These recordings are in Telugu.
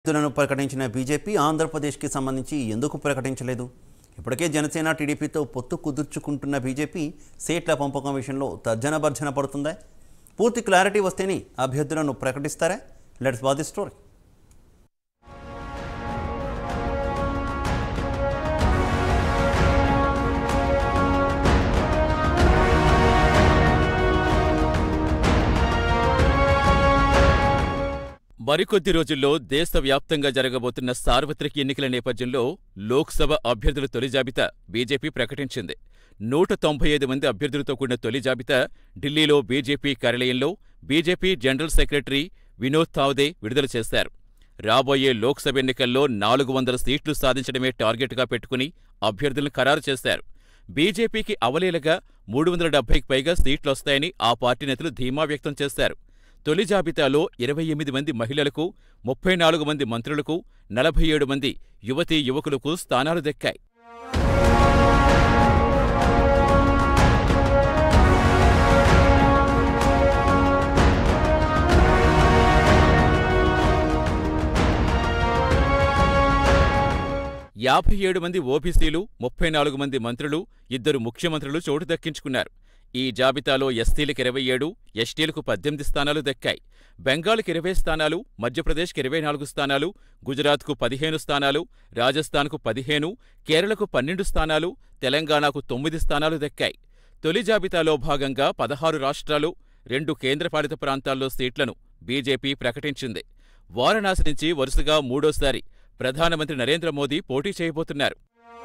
అభ్యర్థులను ప్రకటించిన బీజేపీ ఆంధ్రప్రదేశ్కి సంబంధించి ఎందుకు ప్రకటించలేదు ఇప్పటికే జనసేన టీడీపీతో పొత్తు కుదుర్చుకుంటున్న బీజేపీ సీట్ల పంపకం విషయంలో తర్జన భర్జన పడుతుందా పూర్తి క్లారిటీ వస్తేనే అభ్యర్థులను ప్రకటిస్తారా లెట్స్ బా ది స్టోరీ మరికొద్ది రోజుల్లో దేశవ్యాప్తంగా జరగబోతున్న సార్వత్రిక ఎన్నికల నేపథ్యంలో లోక్సభ అభ్యర్థుల తొలి జాబితా బీజేపీ ప్రకటించింది నూట తొంభై ఐదు మంది అభ్యర్థులతో కూడిన తొలి జాబితా ఢిల్లీలో బీజేపీ కార్యాలయంలో BJP general secretary Vinod Tawde విడుదల చేశారు రాబోయే లోక్సభ ఎన్నికల్లో నాలుగు వందల సీట్లు సాధించడమే టార్గెట్గా పెట్టుకుని అభ్యర్థులను ఖరారు చేశారు బీజేపీకి అవలీలగా మూడు వందల డెబ్బైకి పైగా సీట్లొస్తాయని ఆ పార్టీ నేతలు ధీమా వ్యక్తం చేశారు తొలి జాబితాలో ఇరవై ఎనిమిది మంది మహిళలకు ముప్పై నాలుగు మంది మంత్రులకు నలభై ఏడు మంది యువతీ యువకులకు స్థానాలు దక్కాయి యాభై ఏడు మంది ఓబీసీలు ముప్పై నాలుగు మంది మంత్రులు ఇద్దరు ముఖ్యమంత్రులు చోటు దక్కించుకున్నారు ఈ జాబితాలో ఎస్టీలకు ఇరవై ఏడు ఎస్టీలకు పద్దెనిమిది స్థానాలు దక్కాయి బెంగాల్కి ఇరవై స్థానాలు మధ్యప్రదేశ్కి ఇరవై నాలుగు స్థానాలు గుజరాత్కు పదిహేను స్థానాలు రాజస్థాన్కు పదిహేను కేరళకు పన్నెండు స్థానాలు తెలంగాణకు తొమ్మిది స్థానాలు దక్కాయి తొలి జాబితాలో భాగంగా పదహారు రాష్ట్రాలు రెండు కేంద్రపాలిత ప్రాంతాల్లో సీట్లను బీజేపీ ప్రకటించింది వారణాసి నుంచి వరుసగా మూడోసారి ప్రధానమంత్రి నరేంద్ర మోదీ పోటీ చేయబోతున్నారు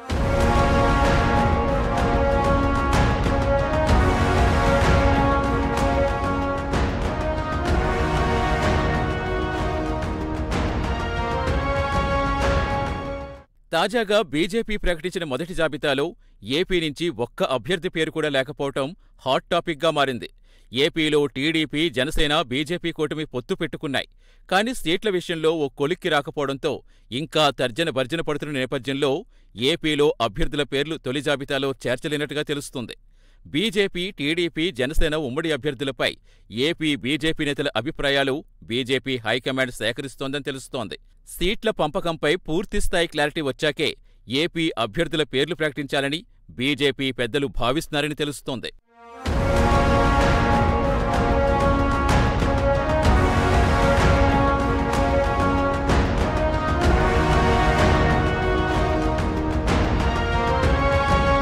తాజాగా బీజేపీ ప్రకటించిన మొదటి జాబితాలో ఏపీ నుంచి ఒక్క అభ్యర్థి పేరు కూడా లేకపోవటం హాట్ టాపిక్గా మారింది ఏపీలో టీడీపీ జనసేన బీజేపీ కూటమి పొత్తు పెట్టుకున్నాయి కానీ సీట్ల విషయంలో ఓ కొలిక్కి రాకపోవడంతో ఇంకా తర్జన భర్జన పడుతున్న నేపథ్యంలో ఏపీలో అభ్యర్థుల పేర్లు తొలి జాబితాలో చేర్చలేనట్టుగా తెలుస్తుంది బీజేపీ టీడీపీ జనసేన ఉమ్మడి అభ్యర్థులపై ఏపీ బీజేపీ నేతల అభిప్రాయాలు బీజేపీ హైకమాండ్ సేకరిస్తోందని తెలుస్తోంది సీట్ల పంపకంపై పూర్తిస్థాయి క్లారిటీ వచ్చాకే ఏపీ అభ్యర్థుల పేర్లు ప్రకటించాలని బీజేపీ పెద్దలు భావిస్తున్నారని తెలుస్తోంది